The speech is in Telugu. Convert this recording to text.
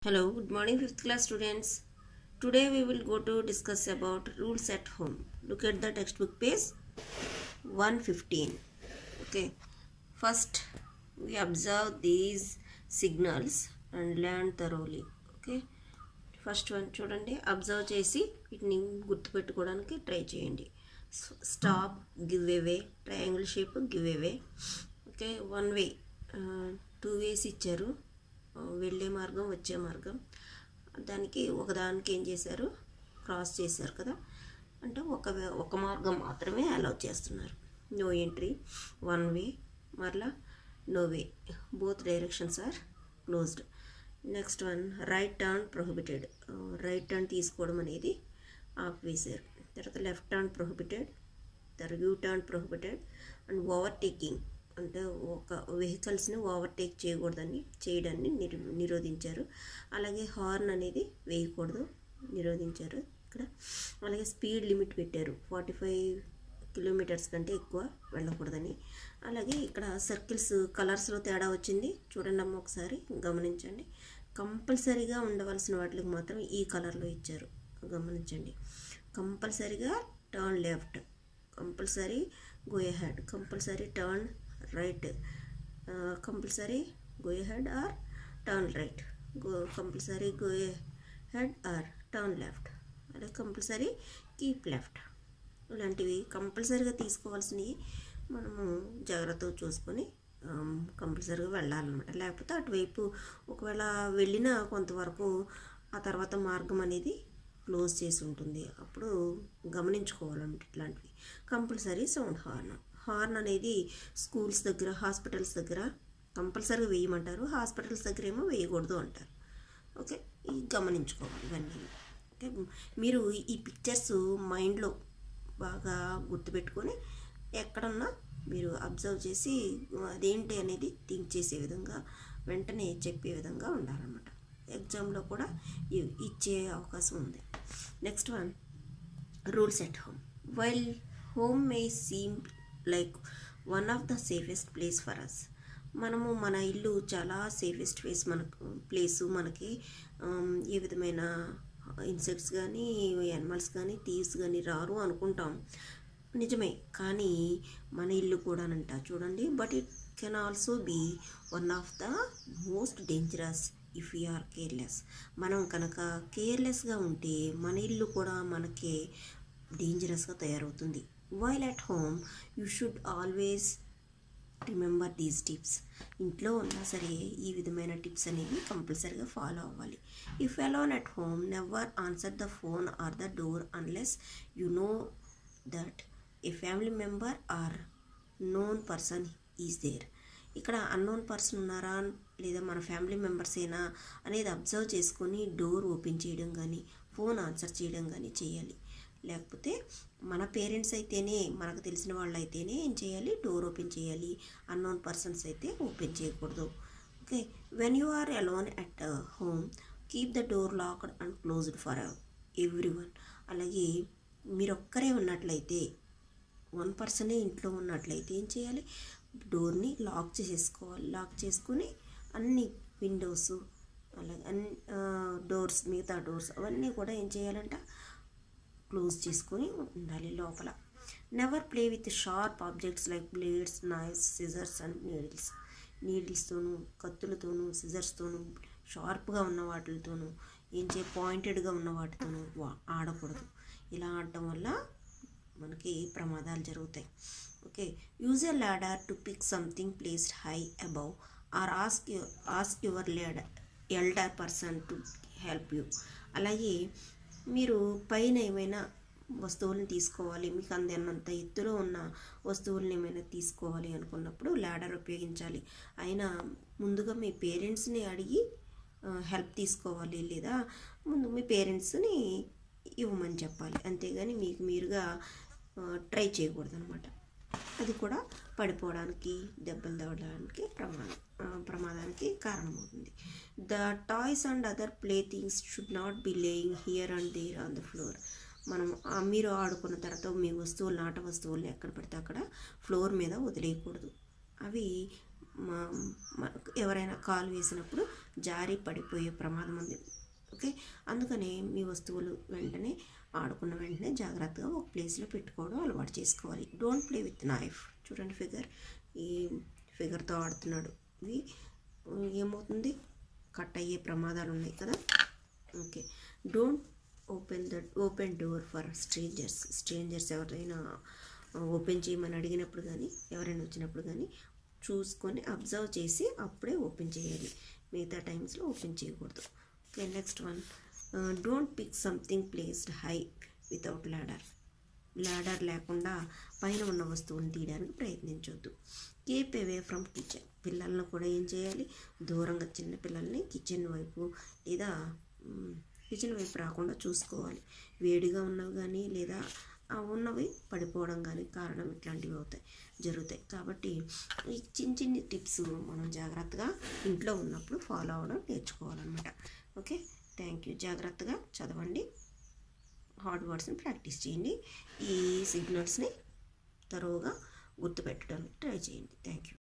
Hello, good morning, fifth class students. Today we will go to discuss about rules at home. Look at the textbook page 115. Okay, first we observe these signals and learn thoroughly. Okay, first one చూడండి అబ్జర్వ్ చేసి వీటిని గుర్తుపెట్టుకోవడానికి ట్రై చేయండి stop give away triangle shape give away okay one way two ways ఇచ్చారు ఆ, వెళ్ళే మార్గం వచ్చే మార్గం దానికి ఒకదానికి ఏం చేశారు క్రాస్ చేశారు కదా అంటే ఒక వే- ఒక మార్గం మాత్రమే అలౌ చేస్తున్నారు నో ఎంట్రీ వన్ వే మరలా no way both directions are closed next one right turn prohibited right turn తీసుకోవడం అనేది ఆపివేశారు తర్వాత లెఫ్ట్ టర్న్ ప్రొహిబిటెడ్ తర్వాత U turn prohibited and overtaking అంటే ఒక వెహికల్స్ని ఓవర్టేక్ చేయకూడదని చేయడాన్ని నిరు నిరోధించారు అలాగే హార్న్ అనేది వేయకూడదు నిరోధించారు ఇక్కడ అలాగే స్పీడ్ లిమిట్ పెట్టారు ఫార్టీ ఫైవ్ కిలోమీటర్స్ కంటే ఎక్కువ వెళ్ళకూడదని అలాగే ఇక్కడ సర్కిల్స్ కలర్స్లో తేడా వచ్చింది చూడండి అమ్మ ఒకసారి గమనించండి కంపల్సరీగా ఉండవలసిన వాటికి మాత్రం ఈ కలర్లో ఇచ్చారు గమనించండి కంపల్సరీగా turn left compulsory go head compulsory turn right compulsory go head or turn right go compulsory go head or turn left అలాగే కంపల్సరీ కీప్ లెఫ్ట్ ఇలాంటివి కంపల్సరీగా తీసుకోవాల్సినవి మనము జాగ్రత్తగా చూసుకొని ఆమ్, కంపల్సరీగా వెళ్ళాలన్నమాట లేకపోతే అటువైపు ఒకవేళ వెళ్ళినా కొంతవరకు ఆ తర్వాత మార్గం అనేది క్లోజ్ చేసి ఉంటుంది అప్పుడు గమనించుకోవాలన్నమాట ఇట్లాంటివి కంపల్సరీ సౌండ్ హార్న్ హార్న్ అనేది స్కూల్స్ దగ్గర హాస్పిటల్స్ దగ్గర కంపల్సరీగా వేయమంటారు హాస్పిటల్స్ దగ్గర ఏమో వేయకూడదు అంటారు ఓకే ఇవి గమనించుకోవాలి ఇవన్నీ ఓకే మీరు ఈ పిక్చర్స్ మైండ్లో బాగా గుర్తుపెట్టుకొని ఎక్కడన్నా మీరు అబ్జర్వ్ చేసి అదేంటి అనేది థింక్ చేసే విధంగా వెంటనే చెప్పే విధంగా ఉండాలన్నమాట ఎగ్జామ్లో కూడా ఇ- ఇచ్చే అవకాశం ఉంది next one rules at home while home may seem like one of the safest place for us మనము మన ఇల్లు చాలా సేఫెస్ట్ ప్లేస్ మనకు ప్లేసు మనకి ఆమ్, ఏ విధమైన ఇన్సెక్ట్స్ కానీ యానిమల్స్ కానీ థీవ్స్ కానీ రారు అనుకుంటాం నిజమే కానీ మన ఇల్లు కూడానంట చూడండి but it can also be one of the most dangerous if are careless మనం కనుక కేర్లెస్గా ఉంటే మన ఇల్లు కూడా మనకే డేంజరస్గా తయారవుతుంది while at home you should always remember these tips ఇంట్లో ఉన్నా సరే ఈ విధమైన టిప్స్ అనేవి కంపల్సరీగా ఫాలో అవ్వాలి if alone at home never answer the phone or the door unless you know that a family member or known person is there ఇక్కడ అన్నోన్ పర్సన్ ఉన్నారా లేదా మన ఫ్యామిలీ మెంబర్స్ ఏనా అనేది అబ్జర్వ్ చేసుకొని డోర్ ఓపెన్ చేయడం కానీ ఫోన్ ఆన్సర్ చేయడం కానీ చేయాలి లేకపోతే మన పేరెంట్స్ అయితేనే మనకు తెలిసిన వాళ్ళు అయితేనే ఏం చేయాలి డోర్ ఓపెన్ చేయాలి అన్నోన్ పర్సన్స్ అయితే ఓపెన్ చేయకూడదు okay when you are alone at home keep the door locked and closed for everyone అలాగే మీరు ఒక్కరే ఉన్నట్లయితే వన్ పర్సనే ఇంట్లో ఉన్నట్లయితే ఏం చేయాలి డోర్ని లాక్ చేసేసుకోవాలి లాక్ చేసుకుని అన్ని విండోస్ అలాగే అన్ని డోర్స్ మిగతా డోర్స్ అవన్నీ కూడా ఏం చేయాలంట క్లోజ్ చేసుకొని ఉండాలి లోపల never play with sharp objects like blades knifes scissors and needles నీడిల్స్తోనూ కత్తులతోనూ సిజర్స్తోనూ షార్ప్గా ఉన్న వాటితోనూ ఏం చే పాయింటెడ్గా ఉన్న వాటితోనూ వా- ఆడకూడదు ఇలా ఆడటం వల్ల మనకి ప్రమాదాలు జరుగుతాయి okay use a ladder to pick something placed high above or ask ask your ladder elder person to help you అలాగే మీరు పైన ఏమైనా వస్తువులను తీసుకోవాలి మీకు అందినంత ఎత్తులో ఉన్న వస్తువులను ఏమైనా తీసుకోవాలి అనుకున్నప్పుడు ల్యాడర్ ఉపయోగించాలి అయినా ముందుగా మీ పేరెంట్స్ని అడిగి హెల్ప్ తీసుకోవాలి లేదా ముందు మీ పేరెంట్స్ని ఇవ్వమని చెప్పాలి అంతేగాని మీకు మీరుగా ట్రై చేయకూడదు అనమాట అది కూడా పడిపోవడానికి దెబ్బలు తగలడానికి ప్రమాదం ఆ, ప్రమాదానికి కారణమవుతుంది the toys and other play things should not be laying here and there on the floor మనం ఆ మీరు ఆడుకున్న తర్వాత మీ వస్తువులు ఆట వస్తువులను ఎక్కడ పడితే అక్కడ ఫ్లోర్ మీద వదిలేయకూడదు అవి మా- మ- ఎవరైనా కాలు వేసినప్పుడు జారి పడిపోయే ప్రమాదం ఉంది ఓకే అందుకని మీ వస్తువులు వెంటనే ఆడుకున్న వెంటనే జాగ్రత్తగా ఒక ప్లేస్లో పెట్టుకోవడం అలవాటు చేసుకోవాలి డోంట్ ప్లే విత్ నైఫ్ చూడండి ఫిగర్ ఈ ఫిగర్తో ఆడుతున్నాడు ఇది ఏమవుతుంది కట్ అయ్యే ప్రమాదాలు ఉన్నాయి కదా okay don't open the open door for strangers strangers ఎవరైనా ఓపెన్ చేయమని అడిగినప్పుడు కానీ ఎవరైనా వచ్చినప్పుడు కానీ చూసుకొని అబ్జర్వ్ చేసి అప్పుడే ఓపెన్ చేయాలి మిగతా టైమ్స్లో ఓపెన్ చేయకూడదు okay next one don't pick something placed high without ladder ladder లేకుండా పైన ఉన్న వస్తువుని తీయడానికి ప్రయత్నించవద్దు కీప్ అవే ఫ్రమ్ కిచెన్ పిల్లలను కూడా ఏం చేయాలి దూరంగా చిన్న పిల్లల్ని కిచెన్ వైపు లేదా మ్, కిచెన్ వైపు రాకుండా చూసుకోవాలి వేడిగా ఉన్నవి కానీ లేదా ఆ ఉన్నవి పడిపోవడం కానీ కారణం ఇట్లాంటివి అవుతాయి జరుగుతాయి కాబట్టి ఈ చిన్న చిన్న టిప్స్ మనం జాగ్రత్తగా ఇంట్లో ఉన్నప్పుడు ఫాలో అవ్వడం నేర్చుకోవాలన్నమాట ఓకే థ్యాంక్ యూ జాగ్రత్తగా చదవండి హార్డ్ వర్డ్స్ని ప్రాక్టీస్ చేయండి ఈ సిగ్నల్స్ని తరువుగా గుర్తుపెట్టడానికి ట్రై చేయండి థ్యాంక్ యూ